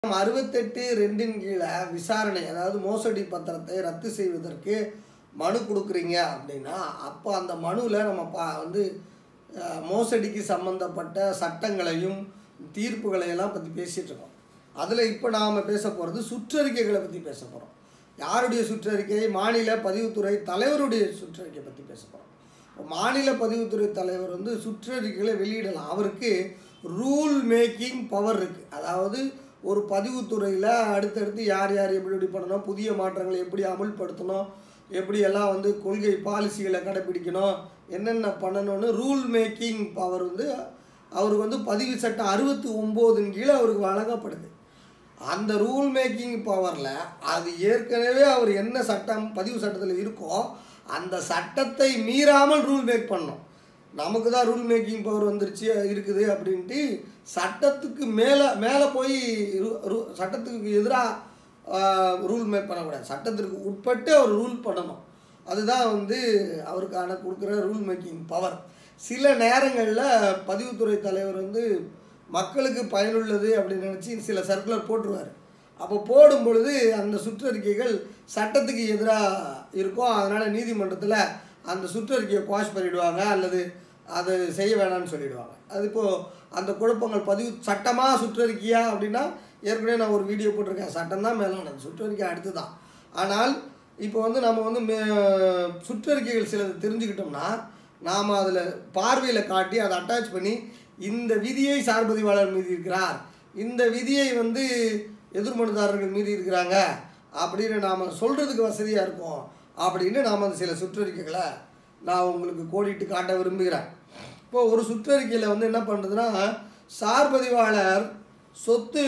அறுபத்தெட்டு ரெண்டின் கீழே விசாரணை அதாவது மோசடி பத்திரத்தை ரத்து செய்வதற்கு மனு கொடுக்குறீங்க அப்படின்னா அப்போ அந்த மனுவில் நம்ம பா வந்து அஹ், மோசடிக்கு சம்மந்தப்பட்ட சட்டங்களையும் தீர்ப்புகளையெல்லாம் பற்றி பேசிகிட்டு இருக்கோம் அதில் இப்போ நாம் பேச போகிறது சுற்றறிக்கைகளை பற்றி பேச போகிறோம் யாருடைய சுற்றறிக்கை மாநில பதிவுத்துறை தலைவருடைய சுற்றறிக்கை பற்றி பேச போகிறோம் மாநில பதிவுத்துறை தலைவர் வந்து சுற்றறிக்கைகளை வெளியிடலாம் அவருக்கு ரூல் மேக்கிங் பவர் இருக்குது அதாவது ஒரு பதிவுத்துறையில் அடுத்தடுத்து யார் யார் எப்படி எப்படி பண்ணணும் புதிய மாற்றங்களை எப்படி அமுல்படுத்தணும் எப்படியெல்லாம் வந்து கொள்கை பாலிசிகளை கடைப்பிடிக்கணும் என்னென்ன பண்ணணும்னு ரூல் மேக்கிங் பவர் வந்து அவருக்கு வந்து பதிவு சட்டம் அறுபத்தி ஒம்போதின் கீழே அவருக்கு வழங்கப்படுது அந்த ரூல் மேக்கிங் பவரில் அது ஏற்கனவே அவர் என்ன சட்டம் பதிவு சட்டத்தில் இருக்கோ அந்த சட்டத்தை மீறாமல் ரூல் மேக் பண்ணணும் நமக்கு தான் ரூல் மேக்கிங் பவர் வந்துருச்சு இருக்குது அப்படின்ட்டு சட்டத்துக்கு மேலே மேலே போய் ரு- ரு- சட்டத்துக்கு எதிராக ரூல் மேக் பண்ணக்கூடாது சட்டத்திற்கு உட்பட்டு அவர் ரூல் பண்ணணும் அதுதான் வந்து அவருக்கான கொடுக்குற ரூல் மேக்கிங் பவர் சில நேரங்களில் பதிவுத்துறை தலைவர் வந்து மக்களுக்கு பயனுள்ளது அப்படின்னு நினச்சி சில சர்க்குலர் போட்டுருவார் அப்போ போடும் பொழுது அந்த சுற்றறிக்கைகள் சட்டத்துக்கு எதிராக இருக்கும் அதனால் நீதிமன்றத்தில் அந்த சுற்றறிக்கையை குவாஷ் பண்ணிடுவாங்க அல்லது அது செய்ய வேணாம்னு சொல்லிடுவாங்க அது இப்போது அந்த குழப்பங்கள் பதிவு சட்டமாக சுற்றறிக்கையா அப்படின்னா ஏற்கனவே நான் ஒரு வீடியோ போட்டிருக்கேன் சட்டம் தான் மேலானது சுற்றறிக்கை அடுத்து தான் ஆனால் இப்போ வந்து நம்ம வந்து மே சுற்றறிக்கைகள் சிலது தெரிஞ்சுக்கிட்டோம்னா நாம் அதில் பார்வையில் காட்டி அதை அட்டாச் பண்ணி இந்த விதியை சார்பதிவாளர் மீறி இருக்கிறார் இந்த விதியை வந்து எதிர்மனுதாரர்கள் மீறி இருக்கிறாங்க அப்படின்னு நாம் சொல்கிறதுக்கு வசதியாக இருக்கும் அப்படின்னு நாம் அந்த சில சுற்றறிக்கைகளை நான் உங்களுக்கு கோடிட்டு காட்ட விரும்புகிறேன் இப்போ ஒரு சுற்றறிக்கையில் வந்து என்ன பண்ணுறதுன்னா சார்பதிவாளர் சொத்து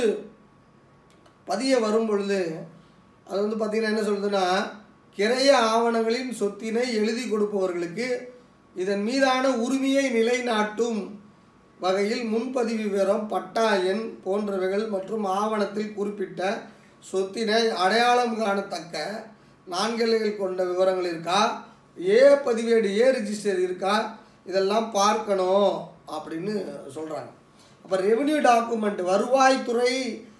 பதிய வரும் பொழுது அது வந்து பார்த்திங்கன்னா என்ன சொல்லுதுன்னா கிரைய ஆவணங்களின் சொத்தினை எழுதி கொடுப்பவர்களுக்கு இதன் மீதான உரிமையை நிலைநாட்டும் வகையில் முன்பதிவு விவரம் பட்டா எண் போன்றவைகள் மற்றும் ஆவணத்தில் குறிப்பிட்ட சொத்தினை அடையாளம் காணத்தக்க நான்கெல்லைகள் கொண்ட விவரங்கள் இருக்கா ஏ பதிவேடு ஏ ரிஜிஸ்டர் இருக்கா இதெல்லாம் பார்க்கணும் அப்படின்னு சொல்கிறாங்க அப்போ ரெவென்யூ டாக்குமெண்ட் வருவாய்த்துறை